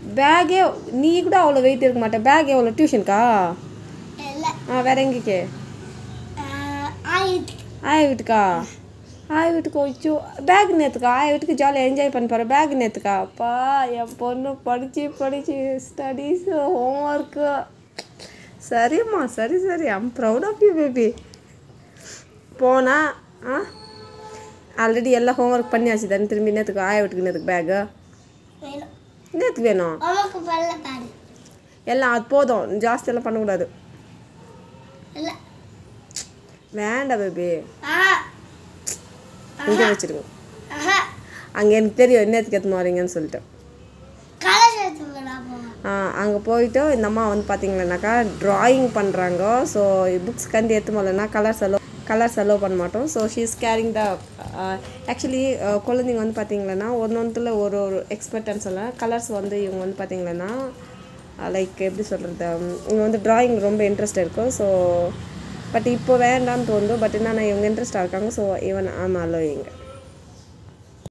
பேக்கே நீ கூட அவ்வளோ வெயிட் இருக்க மாட்டே பேக் எவ்வளோ டியூஷனுக்கா இல்லை ஆ வேற எங்கேக்கே ஆயிரத்துக்கு ஆய வீட்டுக்கா ஆய வீட்டுக்கு வச்சோ பேக் நேற்றுக்கா ஆய வீட்டுக்கு ஜாலியாக என்ஜாய் பண்ண போகிற பேக் நேற்றுக்கா அப்பா என் பொண்ணு படித்து படித்து ஸ்டடீஸு ஹோம்ஒர்க்கு சரிம்மா சரி சரி I'm proud of you baby போனா ஆ ஆல்ரெடி எல்லாம் ஹோம்ஒர்க் பண்ணியாச்சு தானே திரும்பி நேற்றுக்கு ஆய வீட்டுக்கு நேற்றுக்கு பேக்கு வேணும் நேற்றுக்கு வேணும் உமக்கு பல்ல பாரு எல்லாம் அது போதும் ஜாஸ்தியெல்லாம் பண்ணக்கூடாது இல்லை வேண்டாம் பேபி ஆஹா இங்கே வச்சிருங்க ஆஹா அங்கே எனக்கு தெரியும் நேற்றுக்கு எத்தனை வரீங்கன்னு சொல்லிட்டு கலர் சேர்த்து நான் போவேன் அங்கே போயிட்டு இந்த அம்மா வந்து பார்த்தீங்கன்னாக்கா ட்ராயிங் பண்ணுறாங்க ஸோ புக்ஸ் கண்டு எடுத்து போகலன்னா கலர்ஸ் அலோ கலர்ஸ் அலோவ் பண்ண மாட்டோம் so she is caring the actually குழந்தைங்க வந்து பார்த்தீங்கன்னா ஒன்று ஒன்றுல ஒரு ஒரு எக்ஸ்பர்ட்னு சொல்ல கலர்ஸ் வந்து இவங்க வந்து பார்த்தீங்கன்னா லைக் எப்படி சொல்கிறது இவங்க வந்து ட்ராயிங் ரொம்ப இன்ட்ரெஸ்ட் இருக்கும் ஸோ பட் இப்போ வேண்டாம்னு தோணுது பட் என்னன்னா இவங்க இன்ட்ரெஸ்டாக இருக்காங்க ஸோ ஈவன் ஆமாம் அலோவிங்க